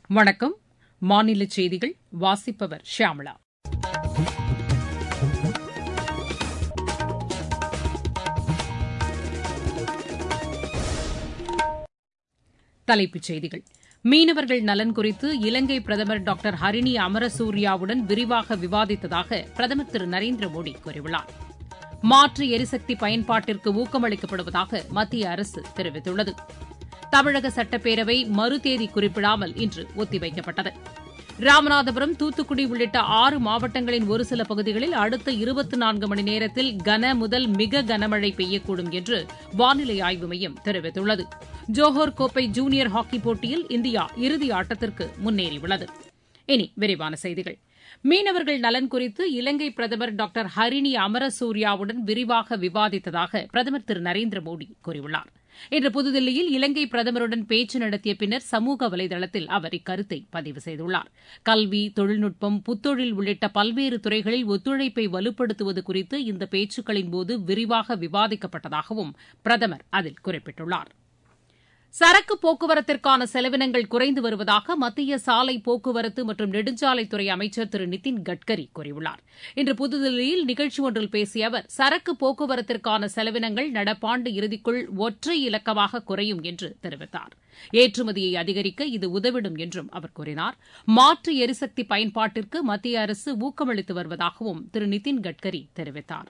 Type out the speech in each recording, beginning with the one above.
வணக்கம் மாநில செய்திகள் வாசிப்பவர் ஷியாமளா தலைப்புச் செய்திகள் மீனவர்கள் நலன் குறித்து இலங்கை பிரதமர் டாக்டர் ஹரிணி அமரசூரியாவுடன் விரிவாக விவாதித்ததாக பிரதமர் திரு நரேந்திர மோடி கூறியுள்ளார் மாற்று எரிசக்தி பயன்பாட்டிற்கு ஊக்கமளிக்கப்படுவதாக மத்திய அரசு தெரிவித்துள்ளது தமிழக சட்டப்பேரவை மறுதேதி குறிப்பிடாமல் இன்று ஒத்திவைக்கப்பட்டது ராமநாதபுரம் தூத்துக்குடி உள்ளிட்ட ஆறு மாவட்டங்களின் ஒரு சில பகுதிகளில் அடுத்த இருபத்தி நான்கு மணி நேரத்தில் கன முதல் மிக கனமழை பெய்யக்கூடும் என்று வானிலை ஆய்வு மையம் தெரிவித்துள்ளது ஜோஹர் கோப்பை ஜூனியர் ஹாக்கி போட்டியில் இந்தியா இறுதி ஆட்டத்திற்கு முன்னேறியுள்ளது இனி விரிவான செய்திகள் மீனவர்கள் நலன் குறித்து இலங்கை பிரதமர் டாக்டர் ஹரிணி அமரசூரியாவுடன் விரிவாக விவாதித்ததாக பிரதமர் திரு நரேந்திர மோடி கூறியுள்ளார் இன்று புதுதில்லியில் இலங்கை பிரதமருடன் பேச்சு நடத்திய பின்னர் சமூக வலைதளத்தில் அவர் இக்கருத்தை பதிவு செய்துள்ளார் கல்வி தொழில்நுட்பம் புத்தொழில் உள்ளிட்ட பல்வேறு துறைகளில் ஒத்துழைப்பை வலுப்படுத்துவது குறித்து இந்த பேச்சுக்களின்போது விரிவாக விவாதிக்கப்பட்டதாகவும் பிரதமர் அதில் குறிப்பிட்டுள்ளார் சரக்கு போக்குவரத்திற்கான செலவினங்கள் குறைந்து வருவதாக மத்திய சாலை போக்குவரத்து மற்றும் நெடுஞ்சாலைத்துறை அமைச்சர் திரு நிதின் கட்கரி கூறியுள்ளார் இன்று புதுதில்லியில் நிகழ்ச்சி ஒன்றில் பேசிய அவர் சரக்கு போக்குவரத்திற்கான செலவினங்கள் நடப்பாண்டு இறுதிக்குள் ஒற்றை இலக்கமாக குறையும் என்று தெரிவித்தார் ஏற்றுமதியை அதிகரிக்க இது உதவிடும் என்றும் அவர் கூறினார் மாற்று எரிசக்தி பயன்பாட்டிற்கு மத்திய அரசு ஊக்கமளித்து வருவதாகவும் திரு நிதின் கட்கரி தெரிவித்தாா்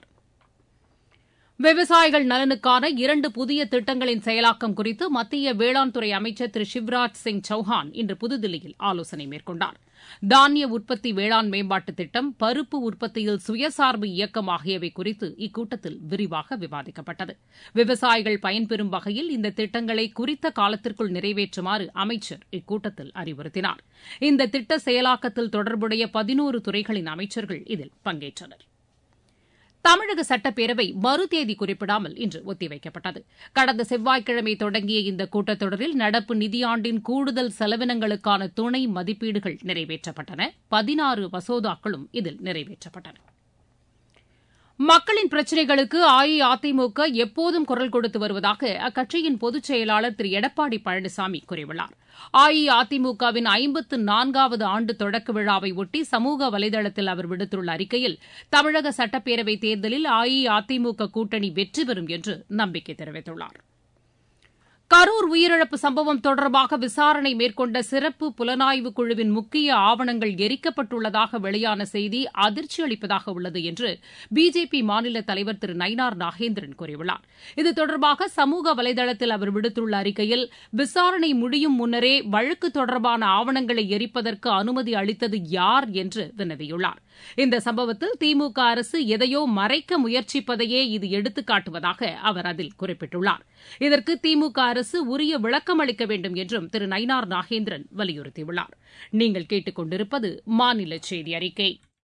விவசாயிகள் நலனுக்கான இரண்டு புதிய திட்டங்களின் செயலாக்கம் குறித்து மத்திய வேளாண் துறை அமைச்சர் திரு சிவராஜ் சிங் சௌஹான் இன்று புதுதில்லியில் ஆலோசனை மேற்கொண்டார் தானிய உற்பத்தி வேளாண் மேம்பாட்டு திட்டம் பருப்பு உற்பத்தியில் சுயசார்பு இயக்கம் ஆகியவை குறித்து இக்கூட்டத்தில் விரிவாக விவாதிக்கப்பட்டது விவசாயிகள் பயன்பெறும் வகையில் இந்த திட்டங்களை குறித்த காலத்திற்குள் நிறைவேற்றுமாறு அமைச்சர் இக்கூட்டத்தில் அறிவுறுத்தினார் இந்த திட்ட செயலாக்கத்தில் தொடர்புடைய பதினோரு துறைகளின் அமைச்சர்கள் இதில் பங்கேற்றனா் தமிழக சட்டப்பேரவை மறுதேதி குறிப்பிடாமல் இன்று ஒத்திவைக்கப்பட்டது கடந்த செவ்வாய்க்கிழமை தொடங்கிய இந்த கூட்டத்தொடரில் நடப்பு நிதியாண்டின் கூடுதல் செலவினங்களுக்கான துணை மதிப்பீடுகள் நிறைவேற்றப்பட்டன பதினாறு மசோதாக்களும் இதில் நிறைவேற்றப்பட்டன மக்களின் பிரச்சினைகளுக்கு அஇஅதிமுக எப்போதும் குரல் கொடுத்து வருவதாக அக்கட்சியின் பொதுச் செயலாளர் திரு எடப்பாடி பழனிசாமி கூறியுள்ளார் அஇஅதிமுகவின் ஐம்பத்து நான்காவது ஆண்டு தொடக்க விழாவை ஒட்டி சமூக வலைதளத்தில் அவர் விடுத்துள்ள அறிக்கையில் தமிழக சட்டப்பேரவைத் தேர்தலில் அஇஅதிமுக கூட்டணி வெற்றி பெறும் என்று நம்பிக்கை தெரிவித்துள்ளார் கரூர் உயிரிழப்பு சம்பவம் தொடர்பாக விசாரணை மேற்கொண்ட சிறப்பு புலனாய்வு குழுவின் முக்கிய ஆவணங்கள் எரிக்கப்பட்டுள்ளதாக வெளியான செய்தி அதிர்ச்சி அளிப்பதாக உள்ளது என்று பிஜேபி மாநில தலைவர் திரு நயினார் நாகேந்திரன் கூறியுள்ளார் இது தொடர்பாக சமூக வலைதளத்தில் அவர் விடுத்துள்ள அறிக்கையில் விசாரணை முடியும் முன்னரே வழக்கு தொடர்பான ஆவணங்களை எரிப்பதற்கு அனுமதி அளித்தது யார் என்று வினவியுள்ளார் இந்த சம்பவத்தில் திமுக அரசு எதையோ மறைக்க முயற்சிப்பதையே இது எடுத்துக்காட்டுவதாக அவர் அதில் குறிப்பிட்டுள்ளார் இதற்கு திமுக அரசு உரிய விளக்கம் அளிக்க வேண்டும் என்றும் திரு நயினார் நாகேந்திரன் வலியுறுத்தியுள்ளார் நீங்கள் கேட்டுக் கொண்டிருப்பது மாநில செய்தி அறிக்கை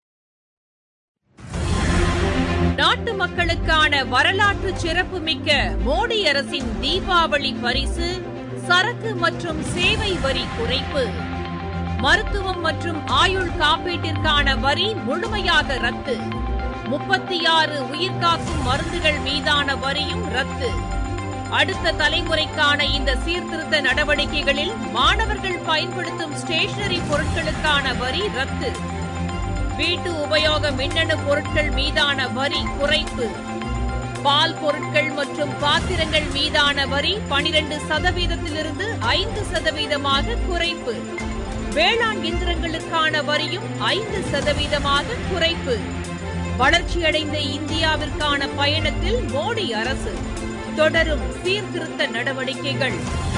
நாட்டு மக்களுக்கான வரலாற்று சிறப்புமிக்க மோடி அரசின் தீபாவளி பரிசு சரக்கு மற்றும் சேவை வரி குறைப்பு மருத்துவம் மற்றும் ஆயுள் காப்பீட்டிற்கான வரி முழுமையாக ரத்து முப்பத்தி ஆறு உயிர்காக்கும் மருந்துகள் மீதான வரியும் ரத்து அடுத்த தலைமுறைக்கான இந்த சீர்திருத்த நடவடிக்கைகளில் மாணவர்கள் பயன்படுத்தும் ஸ்டேஷனரி பொருட்களுக்கான வரி ரத்து வீட்டு உபயோக மின்னணு பொருட்கள் மீதான வரி குறைப்பு பால் பொருட்கள் மற்றும் பாத்திரங்கள் மீதான வரி பனிரெண்டு சதவீதத்திலிருந்து ஐந்து சதவீதமாக குறைப்பு வேளாண் இயந்திரங்களுக்கான வரியும் ஐந்து சதவீதமாக குறைப்பு வளர்ச்சியடைந்த இந்தியாவிற்கான பயணத்தில் மோடி அரசு தொடரும் சீர்திருத்த நடவடிக்கைகள்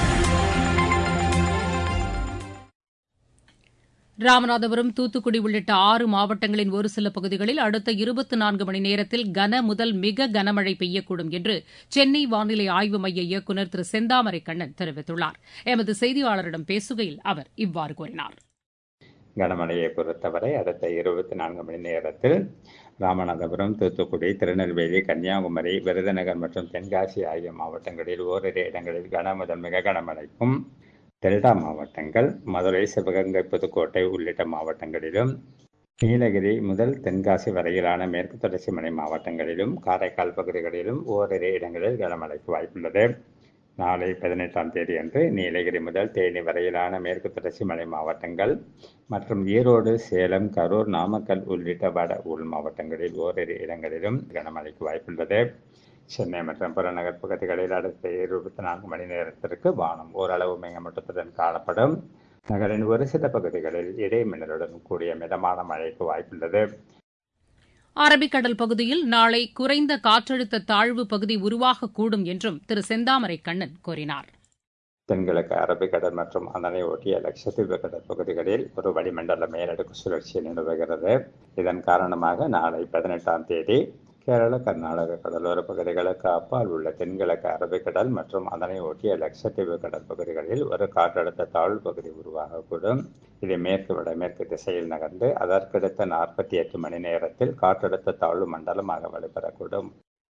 ராமநாதபுரம் தூத்துக்குடி உள்ளிட்ட ஆறு மாவட்டங்களின் ஒரு சில பகுதிகளில் அடுத்த இருபத்தி நான்கு மணி நேரத்தில் கன முதல் மிக கனமழை பெய்யக்கூடும் என்று சென்னை வானிலை ஆய்வு மைய இயக்குநர் திரு செந்தாமரை கண்ணன் தெரிவித்துள்ளார் எமது செய்தியாளரிடம் பேசுகையில் அவர் இவ்வாறு கூறினார் கனமழையை பொறுத்தவரை அடுத்த இருபத்தி நான்கு மணி நேரத்தில் ராமநாதபுரம் தூத்துக்குடி திருநெல்வேலி கன்னியாகுமரி விருதுநகர் மற்றும் தென்காசி ஆகிய மாவட்டங்களில் ஓரிரு இடங்களில் கன முதல் மிக கனமழைக்கும் டெல்டா மாவட்டங்கள் மதுரை சிவகங்கை புதுக்கோட்டை உள்ளிட்ட மாவட்டங்களிலும் நீலகிரி முதல் தென்காசி வரையிலான மேற்கு தொடர்ச்சி மலை மாவட்டங்களிலும் காரைக்கால் பகுதிகளிலும் ஓரிரு இடங்களில் கனமழைக்கு வாய்ப்புள்ளது நாளை பதினெட்டாம் தேதி அன்று நீலகிரி முதல் தேனி வரையிலான மேற்கு தொடர்ச்சி மலை மாவட்டங்கள் மற்றும் ஈரோடு சேலம் கரூர் நாமக்கல் உள்ளிட்ட வட உள் மாவட்டங்களில் ஓரிரு இடங்களிலும் கனமழைக்கு வாய்ப்புள்ளது சென்னை மற்றும் புறநகர் பகுதிகளில் அடுத்த இருபத்தி நான்கு மணி நேரத்திற்கு வானம் ஓரளவு மேகமூட்டத்துடன் காணப்படும் நகரின் ஒரு சில பகுதிகளில் இடைமின்னலுடன் கூடிய மிதமான மழைக்கு வாய்ப்புள்ளது அரபிக்கடல் பகுதியில் நாளை குறைந்த காற்றழுத்த தாழ்வு பகுதி உருவாகக்கூடும் என்றும் திரு செந்தாமரை கண்ணன் கூறினார் தென்கிழக்கு அரபிக்கடல் மற்றும் அதனை ஒட்டிய லட்சத்தீவு கடல் பகுதிகளில் ஒரு வளிமண்டல மேலடுக்கு சுழற்சி நிலவுகிறது இதன் காரணமாக நாளை பதினெட்டாம் தேதி கேரள கர்நாடக கடலோர பகுதிகளுக்கு அப்பால் உள்ள தென்கிழக்கு அரபிக்கடல் மற்றும் அதனை ஒட்டிய லட்சத்தீவு கடல் பகுதிகளில் ஒரு காற்றழுத்த தாழ்வு பகுதி உருவாகக்கூடும் இது மேற்கு வடமேற்கு திசையில் நகர்ந்து அதற்கடுத்த நாற்பத்தி எட்டு மணி நேரத்தில் காற்றழுத்த தாழ்வு மண்டலமாக வலுப்பெறக்கூடும்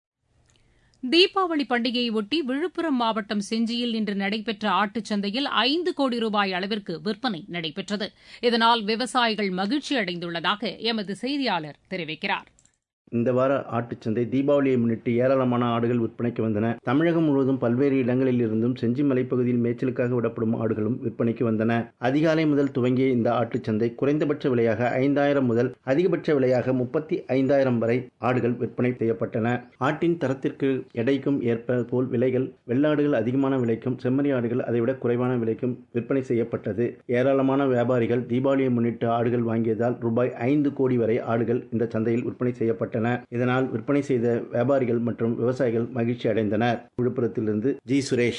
தீபாவளி பண்டிகையை ஒட்டி விழுப்புரம் மாவட்டம் செஞ்சியில் இன்று நடைபெற்ற ஆட்டுச் சந்தையில் ஐந்து கோடி ரூபாய் அளவிற்கு விற்பனை நடைபெற்றது இதனால் விவசாயிகள் மகிழ்ச்சி அடைந்துள்ளதாக எமது செய்தியாளர் தெரிவிக்கிறார் இந்த வார ஆட்டுச்சந்தை தீபாவளியை முன்னிட்டு ஏராளமான ஆடுகள் விற்பனைக்கு வந்தன தமிழகம் முழுவதும் பல்வேறு இடங்களில் இருந்தும் செஞ்சி மலைப்பகுதியில் மேய்ச்சலுக்காக விடப்படும் ஆடுகளும் விற்பனைக்கு வந்தன அதிகாலை முதல் துவங்கிய இந்த ஆட்டுச்சந்தை குறைந்தபட்ச விலையாக ஐந்தாயிரம் முதல் அதிகபட்ச விலையாக முப்பத்தி ஐந்தாயிரம் வரை ஆடுகள் விற்பனை செய்யப்பட்டன ஆட்டின் தரத்திற்கு எடைக்கும் ஏற்ப போல் விலைகள் வெள்ளாடுகள் அதிகமான விலைக்கும் செம்மறி ஆடுகள் அதைவிட குறைவான விலைக்கும் விற்பனை செய்யப்பட்டது ஏராளமான வியாபாரிகள் தீபாவளியை முன்னிட்டு ஆடுகள் வாங்கியதால் ரூபாய் ஐந்து கோடி வரை ஆடுகள் இந்த சந்தையில் விற்பனை செய்யப்பட்டன செய்யப்பட்டன இதனால் விற்பனை செய்த வியாபாரிகள் மற்றும் விவசாயிகள் மகிழ்ச்சி அடைந்தனர் விழுப்புரத்திலிருந்து ஜி சுரேஷ்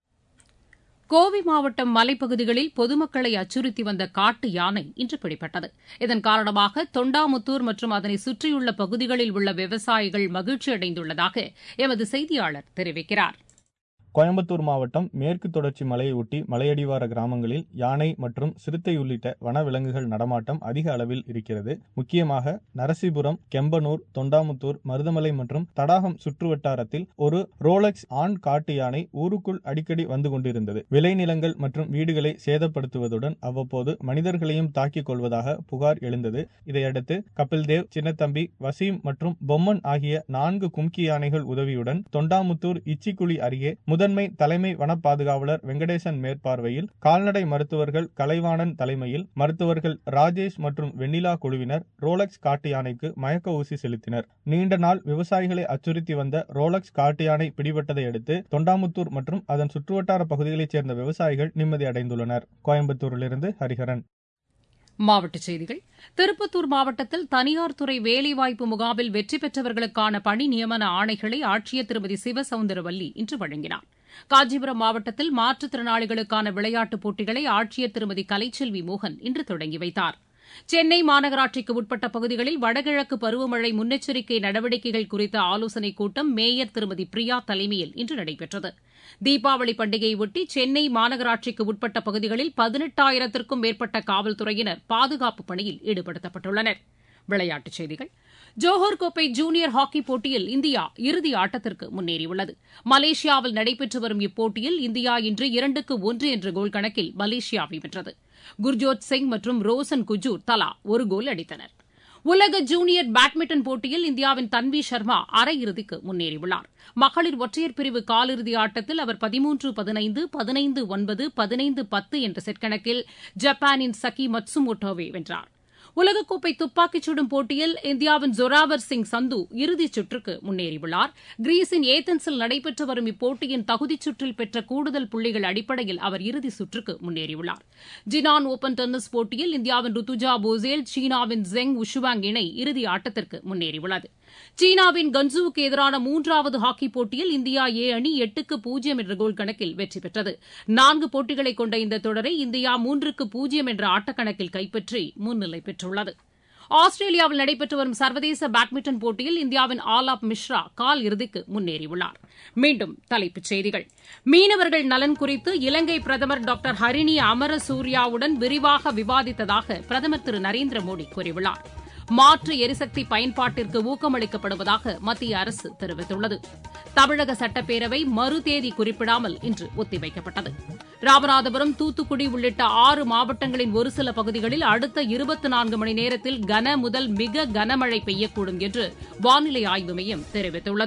கோவை மாவட்டம் மலைப்பகுதிகளில் பொதுமக்களை அச்சுறுத்தி வந்த காட்டு யானை இன்று பிடிபட்டது இதன் காரணமாக தொண்டாமுத்தூர் மற்றும் அதனை சுற்றியுள்ள பகுதிகளில் உள்ள விவசாயிகள் மகிழ்ச்சி அடைந்துள்ளதாக எமது செய்தியாளர் தெரிவிக்கிறார் கோயம்புத்தூர் மாவட்டம் மேற்கு தொடர்ச்சி மலையை ஒட்டி மலையடிவார கிராமங்களில் யானை மற்றும் சிறுத்தை உள்ளிட்ட வனவிலங்குகள் நடமாட்டம் அதிக அளவில் இருக்கிறது முக்கியமாக நரசிபுரம் கெம்பனூர் தொண்டாமுத்தூர் மருதமலை மற்றும் தடாகம் சுற்றுவட்டாரத்தில் ஒரு ரோலக்ஸ் ஆண் காட்டு யானை ஊருக்குள் அடிக்கடி வந்து கொண்டிருந்தது விளைநிலங்கள் மற்றும் வீடுகளை சேதப்படுத்துவதுடன் அவ்வப்போது மனிதர்களையும் தாக்கிக் கொள்வதாக புகார் எழுந்தது இதையடுத்து கபில்தேவ் சின்னத்தம்பி வசீம் மற்றும் பொம்மன் ஆகிய நான்கு கும்கி யானைகள் உதவியுடன் தொண்டாமுத்தூர் இச்சிக்குழி அருகே முதன்மை தலைமை வன பாதுகாவலர் வெங்கடேசன் மேற்பார்வையில் கால்நடை மருத்துவர்கள் கலைவாணன் தலைமையில் மருத்துவர்கள் ராஜேஷ் மற்றும் வெண்ணிலா குழுவினர் ரோலக்ஸ் காட்டு யானைக்கு மயக்க ஊசி செலுத்தினர் நீண்ட நாள் விவசாயிகளை அச்சுறுத்தி வந்த ரோலக்ஸ் காட்டு யானை பிடிபட்டதை அடுத்து தொண்டாமுத்தூர் மற்றும் அதன் சுற்றுவட்டார பகுதிகளைச் சேர்ந்த விவசாயிகள் நிம்மதி அடைந்துள்ளனர் கோயம்புத்தூரிலிருந்து ஹரிஹரன் மாவட்டச் செய்திகள் திருப்பத்தூர் மாவட்டத்தில் தனியார் துறை வேலைவாய்ப்பு முகாமில் வெற்றி பெற்றவர்களுக்கான பணி நியமன ஆணைகளை ஆட்சியர் திருமதி சிவசவுந்தரவல்லி இன்று வழங்கினார் காஞ்சிபுரம் மாவட்டத்தில் மாற்றுத்திறனாளிகளுக்கான விளையாட்டுப் போட்டிகளை ஆட்சியர் திருமதி கலைச்செல்வி மோகன் இன்று தொடங்கி வைத்தார் சென்னை மாநகராட்சிக்கு உட்பட்ட பகுதிகளில் வடகிழக்கு பருவமழை முன்னெச்சரிக்கை நடவடிக்கைகள் குறித்த ஆலோசனைக் கூட்டம் மேயர் திருமதி பிரியா தலைமையில் இன்று நடைபெற்றது தீபாவளி பண்டிகையொட்டி சென்னை மாநகராட்சிக்கு உட்பட்ட பகுதிகளில் பதினெட்டாயிரத்திற்கும் மேற்பட்ட காவல்துறையினர் பாதுகாப்பு பணியில் ஈடுபடுத்தப்பட்டுள்ளனர் விளையாட்டுச் செய்திகள் ஜோஹர் கோப்பை ஜூனியர் ஹாக்கி போட்டியில் இந்தியா இறுதி ஆட்டத்திற்கு முன்னேறியுள்ளது மலேசியாவில் நடைபெற்று வரும் இப்போட்டியில் இந்தியா இன்று இரண்டுக்கு ஒன்று என்ற கோல் கணக்கில் மலேசியாவை வென்றது குர்ஜோத் சிங் மற்றும் ரோசன் குஜூர் தலா ஒரு கோல் அடித்தனர் உலக ஜூனியர் பேட்மிண்டன் போட்டியில் இந்தியாவின் தன்வி சர்மா அரையிறுதிக்கு முன்னேறியுள்ளார் மகளிர் ஒற்றையர் பிரிவு காலிறுதி ஆட்டத்தில் அவர் பதிமூன்று பதினைந்து பதினைந்து ஒன்பது பதினைந்து பத்து என்ற செட் கணக்கில் ஜப்பானின் சகி மட்சுமோட்டோவை வென்றார் உலகக்கோப்பை துப்பாக்கிச் சுடும் போட்டியில் இந்தியாவின் ஜொராவர் சிங் சந்து இறுதிச் சுற்றுக்கு முன்னேறியுள்ளார் கிரீஸின் ஏதன்ஸில் நடைபெற்று வரும் இப்போட்டியின் தகுதிச் சுற்றில் பெற்ற கூடுதல் புள்ளிகள் அடிப்படையில் அவர் இறுதி சுற்றுக்கு முன்னேறியுள்ளார் ஜினான் ஓபன் டென்னிஸ் போட்டியில் இந்தியாவின் ருத்துஜா போசேல் சீனாவின் ஜெங் உஷுவாங் இணை இறுதி ஆட்டத்திற்கு முன்னேறியுள்ளது சீனாவின் கன்சூவுக்கு எதிரான மூன்றாவது ஹாக்கி போட்டியில் இந்தியா ஏ அணி எட்டுக்கு பூஜ்ஜியம் என்ற கோல் கணக்கில் வெற்றி பெற்றது நான்கு போட்டிகளை கொண்ட இந்த தொடரை இந்தியா மூன்றுக்கு பூஜ்ஜியம் என்ற ஆட்டக்கணக்கில் கைப்பற்றி முன்னிலை பெற்றுள்ளது ஆஸ்திரேலியாவில் நடைபெற்று வரும் சர்வதேச பேட்மிண்டன் போட்டியில் இந்தியாவின் ஆலாப் மிஸ்ரா கால் இறுதிக்கு முன்னேறியுள்ளார் மீண்டும் தலைப்புச் செய்திகள் மீனவர்கள் நலன் குறித்து இலங்கை பிரதமர் டாக்டர் ஹரிணி அமரசூர்யாவுடன் விரிவாக விவாதித்ததாக பிரதமர் திரு நரேந்திர மோடி கூறியுள்ளார் மாற்று எரிசக்தி பயன்பாட்டிற்கு ஊக்கமளிக்கப்படுவதாக மத்திய அரசு தெரிவித்துள்ளது தமிழக சட்டப்பேரவை மறுதேதி குறிப்பிடாமல் இன்று ஒத்திவைக்கப்பட்டது ராமநாதபுரம் தூத்துக்குடி உள்ளிட்ட ஆறு மாவட்டங்களின் ஒரு சில பகுதிகளில் அடுத்த இருபத்தி நான்கு மணி நேரத்தில் கன முதல் மிக கனமழை பெய்யக்கூடும் என்று வானிலை ஆய்வு மையம் தெரிவித்துள்ளது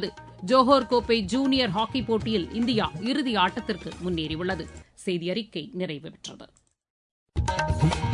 ஜோஹர் கோப்பை ஜூனியர் ஹாக்கி போட்டியில் இந்தியா இறுதி ஆட்டத்திற்கு முன்னேறியுள்ளது செய்தி அறிக்கை நிறைவு பெற்றது